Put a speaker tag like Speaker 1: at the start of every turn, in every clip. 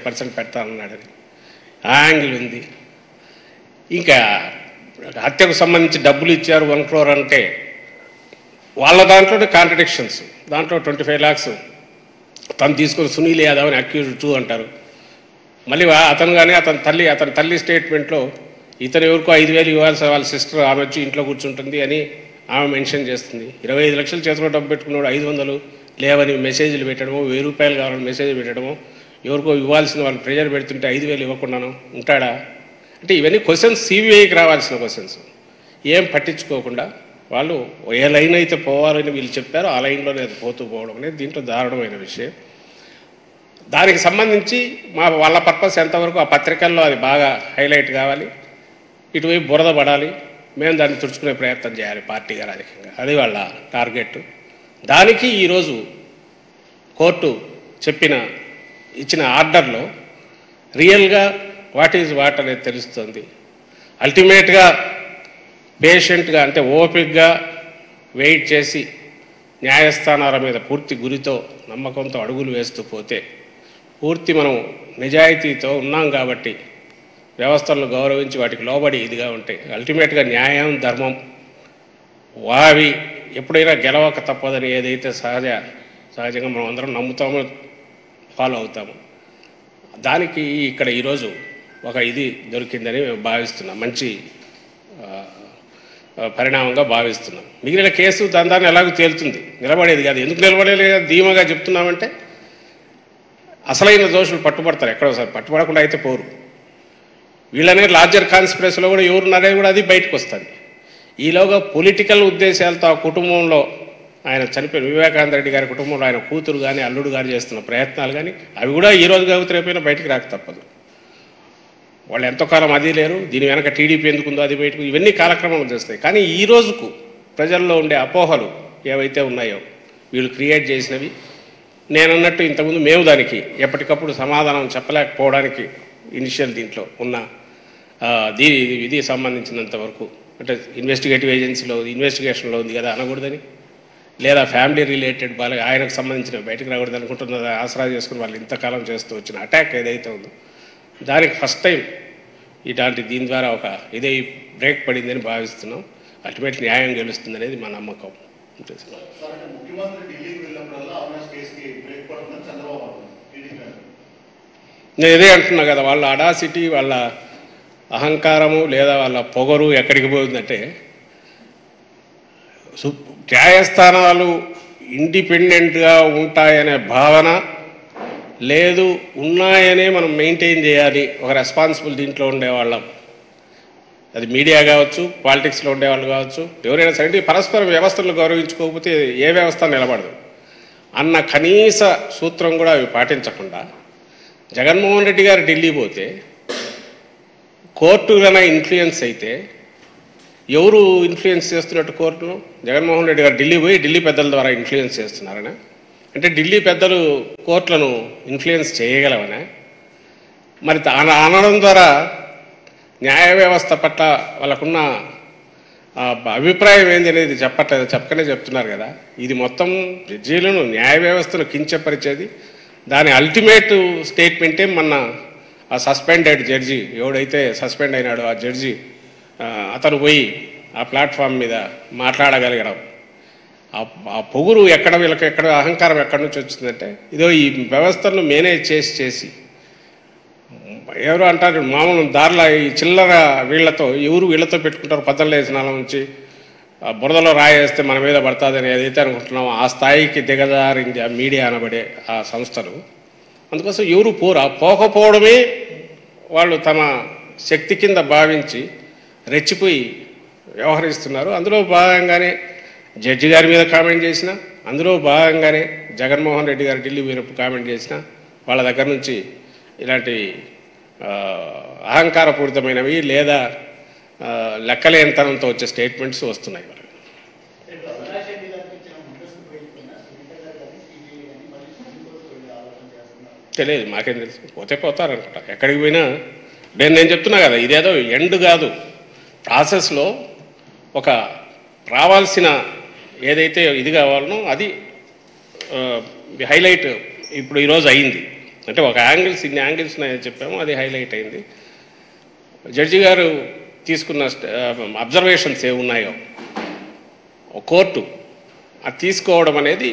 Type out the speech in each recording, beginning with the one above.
Speaker 1: Percent పెడతానన్నాడని ఆ angle ఉంది ఇంకా హత్యకు సంబంధించి డబ్బులు ఇచ్చారు వన్ క్రోర్ అంటే వాళ్ళ దాంట్లోనే కాంట్రడిక్షన్స్ దాంట్లో ట్వంటీ ఫైవ్ ల్యాక్స్ తను తీసుకొని సునీల్ యాదవ్ అని అక్యూజ్ టూ అంటారు మళ్ళీ వా- అతను కానీ అతని తల్లి అతని తల్లి స్టేట్మెంట్లో ఇతను ఎవరికో ఐదు వేలు ఇవ్వాల్సిన వాళ్ళ సిస్టర్ ఆమె వచ్చి ఇంట్లో కూర్చుంటుంది అని ఆమె మెన్షన్ చేస్తుంది ఇరవై ఐదు లక్షలు చేతిలో డబ్బు పెట్టుకున్నాడు ఐదు వందలు లేవని మెసేజ్లు పెట్టడము వెయ్యి రూపాయలు కావాలని మెసేజ్ పెట్టడము ఎవరికో ఇవ్వాల్సిన వాళ్ళు ప్రెజర్ పెడుతుంటే ఐదు వేలు ఇవ్వకుండాను ఉంటాడా అంటే ఇవన్నీ క్వశ్చన్స్ సిబిఐకి రావాల్సిన క్వశ్చన్స్ ఏం పట్టించుకోకుండా వాళ్ళు ఏ లైన్ అయితే పోవాలని వీళ్ళు చెప్పారో ఆ లైన్లోనే అది పోతూ పోవడం అనేది దీంట్లో దారుణమైన విషయం దానికి సంబంధించి మా వాళ్ళ పర్పస్ ఎంతవరకు ఆ పత్రికల్లో అది బాగా హైలైట్ కావాలి ఇటువైపు బురద పడాలి మేము దాన్ని తుడుచుకునే ప్రయత్నం చేయాలి పార్టీగా రాజకీయంగా అది వాళ్ళ టార్గెట్ దానికి ఈరోజు కోర్టు చెప్పిన ఇచ్చిన ఆర్డర్లో రియల్గా వాట్ ఈజ్ వాట్ అనేది తెలుస్తుంది అల్టిమేట్గా పేషెంట్గా అంటే ఓపిక్గా వెయిట్ చేసి న్యాయస్థానాల మీద పూర్తి గురితో నమ్మకంతో అడుగులు వేస్తూ పోతే పూర్తి మనం నిజాయితీతో ఉన్నాం కాబట్టి వ్యవస్థలను గౌరవించి వాటికి లోబడి ఇదిగా ఉంటాయి అల్టిమేట్గా న్యాయం ధర్మం వావి ఎప్పుడైనా గెలవక తప్పదని ఏదైతే సహజ సహజంగా మనం అందరం నమ్ముతామో ఫాలో అవుతాము దానికి ఇక్కడ ఈరోజు ఒక ఇది దొరికిందని మేము భావిస్తున్నాం మంచి ఆ, ఆ, పరిణామంగా భావిస్తున్నాం మిగిలిన కేసు దాని దాన్ని ఎలాగో తేలుతుంది నిలబడేది కాదు ఎందుకు నిలబడలేదు ధీమాగా చెప్తున్నామంటే అసలైన దోషులు పట్టుబడతారు ఎక్కడో సార్ పట్టుబడకుండా అయితే పోరు వీళ్ళనే లార్జర్ కాన్స్పిరసీలో కూడా ఎవరున్నారనేది కూడా అది బయటకు వస్తుంది ఈలోగా పొలిటికల్ ఉద్దేశాలతో ఆ కుటుంబంలో ఆయన చనిపోయిన వివేకానంద రెడ్డి గారి కుటుంబంలో ఆయన కూతురు కానీ అల్లుడు కానీ చేస్తున్న ప్రయత్నాలు కానీ అవి కూడా ఈ రోజు కాబట్టి రేపైనా బయటికి రాక తప్పదు వాళ్ళు ఎంతో కాలం అది లేరు దీని వెనక టీడీపీ ఎందుకుందో అది బయటకు ఇవన్నీ కాలక్రమంలో చేస్తాయి కానీ ఈ రోజుకు ప్రజల్లో ఉండే అపోహలు ఏవైతే ఉన్నాయో వీళ్ళు క్రియేట్ చేసినవి నేను అన్నట్టు ఇంతకుముందు మేము దానికి ఎప్పటికప్పుడు సమాధానం చెప్పలేకపోవడానికి ఇనిషియల్ దీంట్లో ఉన్న ఆ, దీని ఇది సంబంధించినంత వరకు అంటే ఇన్వెస్టిగేటివ్ ఏజెన్సీలో ఇన్వెస్టిగేషన్లో ఉంది కదా అనకూడదని లేదా ఫ్యామిలీ రిలేటెడ్ వాళ్ళ ఆయనకు సంబంధించిన బయటకు రాకూడదు అనుకుంటున్నది ఆసరా చేసుకుని వాళ్ళు ఇంతకాలం చేస్తూ వచ్చిన అటాక్ ఏదైతే ఉందో దానికి ఫస్ట్ టైం ఇలాంటి దీని ద్వారా ఒక ఇదే బ్రేక్ పడిందని భావిస్తున్నాం అల్టిమేట్ న్యాయం గెలుస్తుంది అనేది మా నమ్మకం అంతే సార్.
Speaker 2: సార్ అంటే ముఖ్యమంత్రి ఢిల్లీకి వెళ్ళినప్పుడల్లా అవినాష్ కేసుకి బ్రేక్ పడుతుందని చంద్రబాబు అంటున్నారు టీడీపీ అంటున్నారు.
Speaker 1: నేను ఇదే అంటున్నా కదా వాళ్ళ అడాసిటీ వాళ్ళ అహంకారము లేదా వాళ్ళ పొగరు ఎక్కడికి పోతుందంటే సు- న్యాయస్థానాలు ఇండిపెండెంట్గా ఉంటాయనే భావన లేదు ఉన్నాయనే మనం మెయింటైన్ చేయాలి ఒక రెస్పాన్సిబుల్ దీంట్లో ఉండేవాళ్ళం అది మీడియా కావచ్చు పాలిటిక్స్లో ఉండేవాళ్ళు కావచ్చు ఎవరైనా సరే ఈ పరస్పర వ్యవస్థలను గౌరవించుకోకపోతే ఏ వ్యవస్థ నిలబడదు అన్న కనీస సూత్రం కూడా అవి పాటించకుండా జగన్మోహన్ రెడ్డి గారు ఢిల్లీ పోతే కోర్టులన ఇన్ఫ్లుయెన్స్ అయితే ఎవరు ఇన్ఫ్లుయెన్స్ చేస్తున్నట్టు కోర్టును జగన్మోహన్ రెడ్డి గారు ఢిల్లీ పోయి ఢిల్లీ పెద్దల ద్వారా ఇన్ఫ్లుయెన్స్ చేస్తున్నారనా అంటే ఢిల్లీ పెద్దలు కోర్టులను ఇన్ఫ్లుయెన్స్ చేయగలవనా మరి తా- అన- అనడం ద్వారా న్యాయ వ్యవస్థ పట్ల వాళ్ళకున్న ఆ, అభిప్రాయం ఏంది అనేది చెప్పట్లేదు చెప్పకనే చెప్తున్నారు కదా ఇది మొత్తం జడ్జీలను న్యాయ వ్యవస్థను కించపరిచేది దాని అల్టిమేట్ స్టేట్మెంటే మొన్న ఆ సస్పెండెడ్ జడ్జి ఎవడైతే సస్పెండ్ అయినాడో ఆ జడ్జి ఆ, అతను పోయి ఆ ప్లాట్ఫామ్ మీద మాట్లాడగలగడం ఆ ఆ పొగురు ఎక్కడ వీళ్ళకి ఎక్కడ అహంకారం ఎక్కడి నుంచి వచ్చిందంటే ఇదో ఈ వ్యవస్థలను మేనేజ్ చేసి చేసి ఎవరు అంటారు మామూలు దారిలో ఈ చిల్లర వీళ్ళతో ఎవరు వీళ్ళతో పెట్టుకుంటారు పద్దలు వేసిన నుంచి ఆ బురదలో రాయేస్తే మన మీద పడుతుందని ఏదైతే అనుకుంటున్నామో ఆ స్థాయికి దిగజారింది ఆ మీడియా అనబడే ఆ సంస్థలు అందుకోసం ఎవరు పోరు ఆ పోకపోవడమే వాళ్ళు తమ శక్తి కింద భావించి రెచ్చిపోయి వ్యవహరిస్తున్నారు అందులో భాగంగానే జడ్జి గారి మీద కామెంట్ చేసిన అందులో భాగంగానే జగన్మోహన్ రెడ్డి గారు ఢిల్లీ పోయినప్పుడు కామెంట్ చేసిన వాళ్ళ దగ్గర నుంచి ఇలాంటి ఆ, అహంకారపూరితమైనవి లేదా ఆ, లెక్కలేనితనంతో వచ్చే స్టేట్మెంట్స్ వస్తున్నాయి వాళ్ళకి.
Speaker 2: అవినాష్ రెడ్డి గారికి ఇచ్చిన ముందస్తు బెయిల్ పైన సునీత గారు కానీ సిబిఐ కానీ మళ్ళీ సుప్రీంకోర్టుకు వెళ్ళే ఆలోచన చేస్తున్నారు
Speaker 1: తెలియదు మాకేం తెలుసు పోతే పోతారనుకుంటా ఎక్కడికి పోయినా నేను నేను చెప్తున్నా కదా ఇదేదో ఎండ్ కాదు ప్రాసెస్లో ఒక రావాల్సిన ఏదైతే ఇది కావాలనో అది హైలైట్ ఇప్పుడు ఈరోజు అయింది అంటే ఒక యాంగిల్స్ ఇన్ని యాంగిల్స్ ఉన్నాయని చెప్పాము అది హైలైట్ అయింది జడ్జి గారు తీసుకున్న అబ్జర్వేషన్స్ ఏ ఉన్నాయో ఒక కోర్టు అది తీసుకోవడం అనేది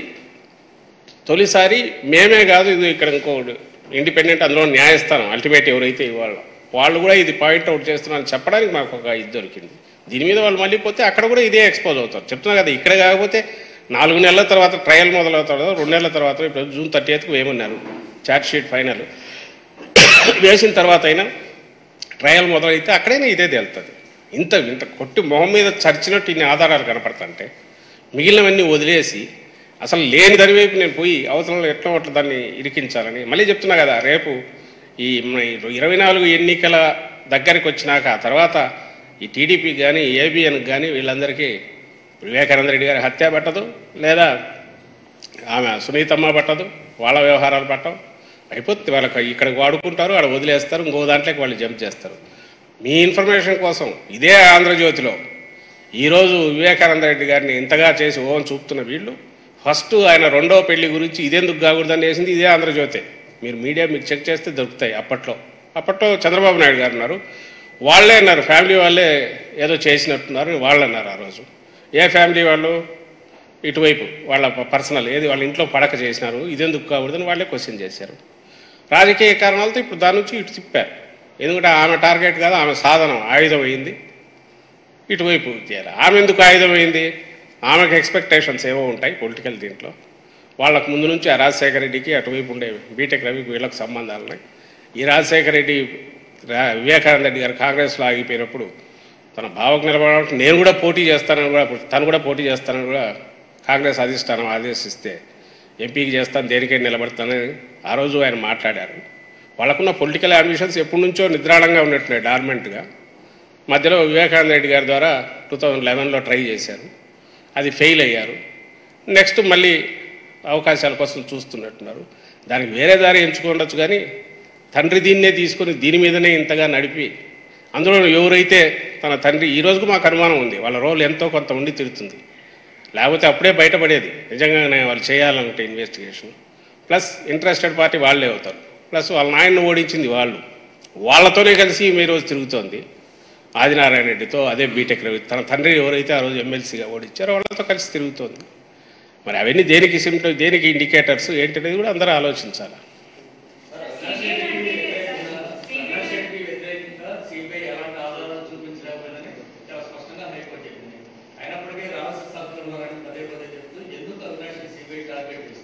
Speaker 1: తొలిసారి మేమే కాదు ఇది ఇక్కడ ఇంకో ఇండిపెండెంట్ అందులో న్యాయస్థానం అల్టిమేట్ ఎవరైతే ఇవాళ వాళ్ళు కూడా ఇది పాయింట్ అవుట్ చేస్తున్నారని చెప్పడానికి మాకు ఒక ఇది దొరికింది దీని మీద వాళ్ళు మళ్ళీ పోతే అక్కడ కూడా ఇదే ఎక్స్పోజ్ అవుతారు చెప్తున్నా కదా ఇక్కడ కాకపోతే నాలుగు నెలల తర్వాత ట్రయల్ మొదలవుతారు కదా రెండు నెలల తర్వాత ఇప్పుడు జూన్ థర్టీ ఎయిత్కి వేయమన్నారు ఛార్జ్ షీట్ ఫైనల్ వేసిన తర్వాత అయినా ట్రయల్ మొదలైతే అక్కడైనా ఇదే తేలుతుంది ఇంత ఇంత కొట్టి మొహం మీద చర్చినట్టు ఇన్ని ఆధారాలు కనపడుతుంటే మిగిలినవన్నీ వదిలేసి అసలు లేని దాని వైపు నేను పోయి అవసరంలో ఎట్లా అట్లా దాన్ని ఇరికించాలని మళ్ళీ చెప్తున్నా కదా రేపు ఈ మన ఇరవై నాలుగు ఎన్నికల దగ్గరికి వచ్చినాక ఆ తర్వాత ఈ టీడీపీ కానీ ఏబిఎన్కి కానీ వీళ్ళందరికీ వివేకానంద రెడ్డి గారి హత్య పట్టదు లేదా ఆమె సునీతమ్మ పట్టదు వాళ్ళ వ్యవహారాలు పట్టవు అయిపోతుంది వాళ్ళకి ఇక్కడ వాడుకుంటారు అక్కడ వదిలేస్తారు ఇంకో దాంట్లోకి వాళ్ళు జంప్ చేస్తారు మీ ఇన్ఫర్మేషన్ కోసం ఇదే ఆంధ్రజ్యోతిలో ఈరోజు వివేకానంద రెడ్డి గారిని ఇంతగా చేసి ఓన్ చూపుతున్న వీళ్ళు ఫస్ట్ ఆయన రెండో పెళ్లి గురించి ఇదెందుకు కాకూడదని వేసింది ఇదే ఆంధ్రజ్యోతే మీరు మీడియా మీకు చెక్ చేస్తే దొరుకుతాయి అప్పట్లో అప్పట్లో చంద్రబాబు నాయుడు గారు ఉన్నారు వాళ్ళే అన్నారు ఫ్యామిలీ వాళ్ళే ఏదో చేసినట్టున్నారు వాళ్ళు అన్నారు ఆ రోజు ఏ ఫ్యామిలీ వాళ్ళు ఇటువైపు వాళ్ళ పర్సనల్ ఏది వాళ్ళ ఇంట్లో పడక చేసినారు ఇదెందుకు కాకూడదని వాళ్ళే క్వశ్చన్ చేశారు రాజకీయ కారణాలతో ఇప్పుడు దాని నుంచి ఇటు తిప్పారు ఎందుకంటే ఆమె టార్గెట్ కాదు ఆమె సాధనం ఆయుధం అయింది ఇటువైపు చేయాలి ఆమె ఎందుకు ఆయుధం అయింది ఆమెకు ఎక్స్పెక్టేషన్స్ ఏవో ఉంటాయి పొలిటికల్ దీంట్లో వాళ్ళకు ముందు నుంచి ఆ రాజశేఖర రెడ్డికి అటువైపు ఉండే బీటెక్ రవికి వీళ్ళకి సంబంధాలు ఉన్నాయి ఈ రాజశేఖర రెడ్డి రా- వివేకానంద రెడ్డి గారు కాంగ్రెస్లో ఆగిపోయినప్పుడు తన భావకు నిలబడడానికి నేను కూడా పోటీ చేస్తానని కూడా తను కూడా పోటీ చేస్తానని కూడా కాంగ్రెస్ అధిష్టానం ఆదేశిస్తే ఎంపీకి చేస్తాను దేనికై నిలబడతానని ఆ రోజు ఆయన మాట్లాడారు వాళ్ళకున్న పొలిటికల్ అంబిషన్స్ ఎప్పటి నుంచో నిద్రాణంగా ఉన్నట్టున్నాయి డార్మెంట్గా మధ్యలో వివేకానంద రెడ్డి గారి ద్వారా టూ థౌజండ్ లెవెన్లో ట్రై చేశారు అది ఫెయిల్ అయ్యారు నెక్స్ట్ మళ్ళీ అవకాశాల కోసం చూస్తున్నట్టున్నారు దానికి వేరే దారి ఎంచుకోండొచ్చు కానీ తండ్రి దీన్నే తీసుకొని దీని మీదనే ఇంతగా నడిపి అందులో ఎవరైతే తన తండ్రి ఈ రోజుకు మాకు అనుమానం ఉంది వాళ్ళ రోల్ ఎంతో కొంత ఉండి తిరుగుతుంది లేకపోతే అప్పుడే బయటపడేది నిజంగానే వాళ్ళు చేయాలనుకుంటే ఇన్వెస్టిగేషన్ ప్లస్ ఇంట్రెస్టెడ్ పార్టీ వాళ్ళే అవుతారు ప్లస్ వాళ్ళ నాయన్ని ఓడించింది వాళ్ళు వాళ్ళతోనే కలిసి ఈమె ఈ రోజు తిరుగుతోంది ఆదినారాయణ రెడ్డితో అదే బీటెక్ రవి తన తండ్రి ఎవరైతే ఆ రోజు ఎమ్మెల్సీగా ఓడించారో వాళ్ళతో కలిసి తిరుగుతోంది మరి అవన్నీ దేనికి సిమ్టమ్ దేనికి ఇండికేటర్స్ ఏంటనేది కూడా అందరూ ఆలోచించాలి
Speaker 2: కర్ణాశెట్టి వ్యతిరేకంగా సిబిఐ ఎలాంటి ఆధారాలు చూపించలేకపోయిందని చాలా స్పష్టంగా హైకోర్టు చెప్పింది అయినప్పటికీ రాష్ట్ర సంస్థలు ఉన్నారని పదే పదే చెప్తూ ఎందుకు అవినాష్ సిబిఐ టార్గెట్ చేస్తుంది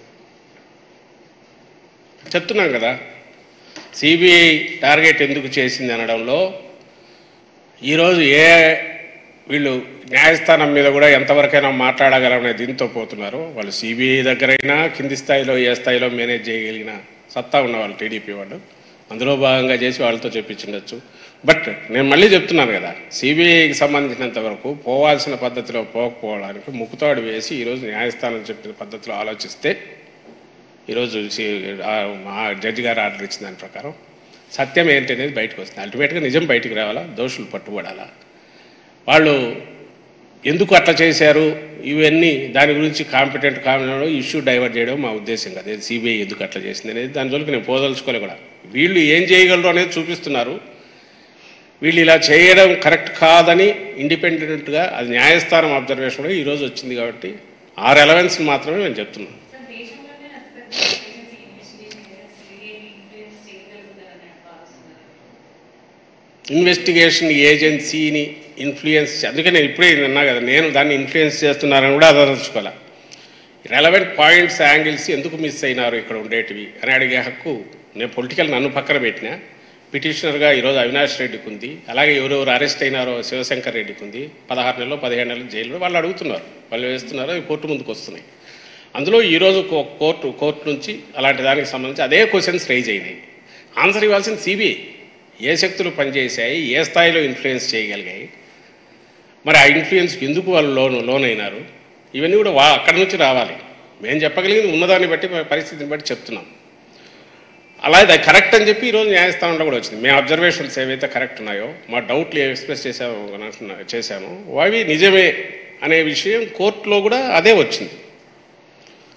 Speaker 1: చెప్తున్నాం కదా సిబిఐ టార్గెట్ ఎందుకు చేసింది అనడంలో ఈరోజు ఏ వీళ్ళు న్యాయస్థానం మీద కూడా ఎంతవరకైనా మాట్లాడగలమనే దీంతో పోతున్నారు వాళ్ళు సిబిఐ దగ్గరైనా కింది స్థాయిలో ఏ స్థాయిలో మేనేజ్ చేయగలిగిన సత్తా ఉన్న వాళ్ళు టీడీపీ వాళ్ళు అందులో భాగంగా చేసి వాళ్ళతో చెప్పించుండొచ్చు బట్ నేను మళ్ళీ చెప్తున్నాను కదా సిబిఐకి సంబంధించినంత వరకు పోవాల్సిన పద్ధతిలో పోకపోవడానికి ముక్కుతాడు వేసి ఈరోజు న్యాయస్థానం చెప్పిన పద్ధతిలో ఆలోచిస్తే ఈరోజు సి- ఆ మా జడ్జి గారు ఆర్డర్ ఇచ్చిన దాని ప్రకారం సత్యం ఏంటి అనేది బయటకు వస్తుంది అల్టిమేట్గా నిజం బయటకు రావాలా దోషులు పట్టుబడాలా వాళ్ళు ఎందుకు అట్లా చేశారు ఇవన్నీ దాని గురించి కాంపిటెంట్ కామెంట్ ఇష్యూ డైవర్ట్ చేయడం మా ఉద్దేశం కాదు సిబిఐ ఎందుకు అట్లా చేసింది అనేది దాని జోలికి నేను పోదలుచుకోలే కూడా వీళ్ళు ఏం చేయగలరు అనేది చూపిస్తున్నారు వీళ్ళు ఇలా చేయడం కరెక్ట్ కాదని ఇండిపెండెంట్గా అది న్యాయస్థానం అబ్జర్వేషన్ కూడా ఈరోజు వచ్చింది కాబట్టి ఆ రెలవెన్స్ మాత్రమే నేను చెప్తున్నాను
Speaker 3: సార్ దేశంలోనే అతిపెద్ద ఏజెన్సీ ఇన్వెస్టిగేషన్ ఏజెన్సీ ఇన్ఫ్లుయెన్స్ చేయగలుగుతారని భావిస్తున్నారు
Speaker 1: ఇన్వెస్టిగేషన్ ఏజెన్సీని ఇన్ఫ్లుయెన్స్ అందుకే నేను ఇప్పుడే అన్నా కదా నేను దాన్ని ఇన్ఫ్లుయెన్స్ చేస్తున్నానని కూడా అదలుచుకోలే రెలవెంట్ పాయింట్స్ యాంగిల్స్ ఎందుకు మిస్ అయినారు ఇక్కడ ఉండేటివి అని అడిగే హక్కు నేను పొలిటికల్ నన్ను పక్కన పెట్టిన పిటిషనర్గా ఈరోజు అవినాష్ రెడ్డికి ఉంది అలాగే ఎవరెవరు అరెస్ట్ అయినారో శివశంకర్ రెడ్డికి ఉంది పదహారు నెలలు పదిహేడు నెలలు జైల్లో వాళ్ళు అడుగుతున్నారు వాళ్ళు వేస్తున్నారు అవి కోర్టు ముందుకు వస్తున్నాయి అందులో ఈరోజు కో- కోర్టు కోర్టు నుంచి అలాంటి దానికి సంబంధించి అదే క్వశ్చన్స్ రైజ్ అయినాయి ఆన్సర్ ఇవ్వాల్సింది సిబిఐ ఏ శక్తులు పనిచేశాయి ఏ స్థాయిలో ఇన్ఫ్లుయెన్స్ చేయగలిగాయి మరి ఆ ఇన్ఫ్లుయెన్స్కి ఎందుకు వాళ్ళు లోన్ లోన్ అయినారు ఇవన్నీ కూడా వా అక్కడి నుంచి రావాలి మేము చెప్పగలిగింది ఉన్నదాన్ని బట్టి పరిస్థితిని బట్టి చెప్తున్నాం అలాగే అది కరెక్ట్ అని చెప్పి ఈరోజు న్యాయస్థానంలో కూడా వచ్చింది మేము అబ్జర్వేషన్స్ ఏవైతే కరెక్ట్ ఉన్నాయో మా డౌట్లు ఏవి ఎక్స్ప్రెస్ చేసామో అనుకున్నా- చేశామో అవి నిజమే అనే విషయం కోర్టులో కూడా అదే వచ్చింది సో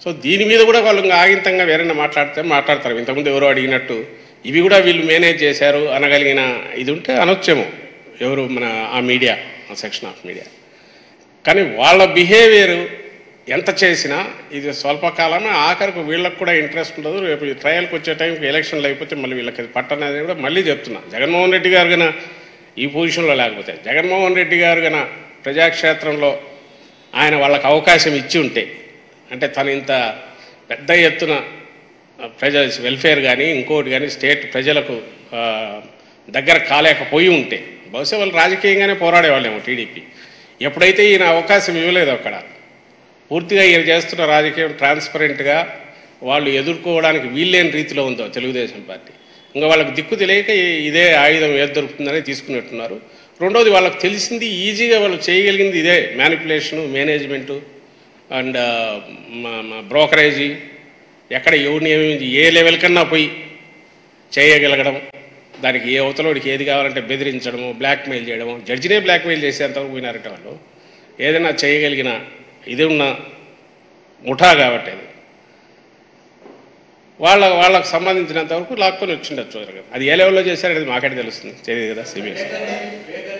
Speaker 1: సో దీని మీద కూడా వాళ్ళు ఇంకా ఆగింతంగా వేరైనా మాట్లాడితే మాట్లాడతారు ఇంతకుముందు ఎవరో అడిగినట్టు ఇవి కూడా వీళ్ళు మేనేజ్ చేశారు అనగలిగిన ఇది ఉంటే అనొచ్చేమో ఎవరు మన ఆ మీడియా ఆ సెక్షన్ ఆఫ్ మీడియా కానీ వాళ్ళ బిహేవియర్ ఎంత చేసినా ఇది స్వల్పకాలమే ఆఖరికి వీళ్ళకి కూడా ఇంట్రెస్ట్ ఉండదు రేపు ఈ ట్రయల్కి వచ్చే టైంకి ఎలక్షన్లు అయిపోతే మళ్ళీ వీళ్ళకి అది పట్టనేది కూడా మళ్ళీ చెప్తున్నా జగన్మోహన్ రెడ్డి గారు గన ఈ పొజిషన్లో లేకపోతే జగన్మోహన్ రెడ్డి గారు గన ప్రజాక్షేత్రంలో ఆయన వాళ్ళకి అవకాశం ఇచ్చి ఉంటే అంటే తను ఇంత పెద్ద ఎత్తున ప్రజ వెల్ఫేర్ కానీ ఇంకోటి కానీ స్టేట్ ప్రజలకు ఆ, దగ్గర కాలేకపోయి ఉంటే బహుశా వాళ్ళు రాజకీయంగానే పోరాడేవాళ్ళేమో టీడీపీ ఎప్పుడైతే ఈయన అవకాశం ఇవ్వలేదు అక్కడ పూర్తిగా ఈయన చేస్తున్న రాజకీయం ట్రాన్స్పరెంట్గా వాళ్ళు ఎదుర్కోవడానికి వీల్లేని రీతిలో ఉందో తెలుగుదేశం పార్టీ ఇంకా వాళ్ళకి దిక్కు తెలియక ఈ- ఇదే ఆయుధం ఏది దొరుకుతుందని తీసుకున్నట్టున్నారు రెండోది వాళ్ళకి తెలిసింది ఈజీగా వాళ్ళు చేయగలిగింది ఇదే మ్యానిపులేషను మేనేజ్మెంటు అండ్ బ్రోకరేజీ ఎక్కడ ఎవరిని ఏమి ఏ లెవెల్ కన్నా పోయి చేయగలగడం దానికి ఏ అవతలోడికి ఏది కావాలంటే బెదిరించడము బ్లాక్మెయిల్ చేయడము జడ్జినే బ్లాక్మెయిల్ చేసేంతవరకు పోయినారట వాళ్ళు ఏదైనా చేయగలిగిన ఇది ఉన్న ముఠా కాబట్టి అది వాళ్ళ వాళ్ళకు సంబంధించినంత వరకు లాక్కొని వచ్చిండొచ్చు అది ఏ లెవెల్లో చేశారనేది మాకైతే తెలుస్తుంది తెలియదు కదా సిబిఎస్
Speaker 2: స్పీకర్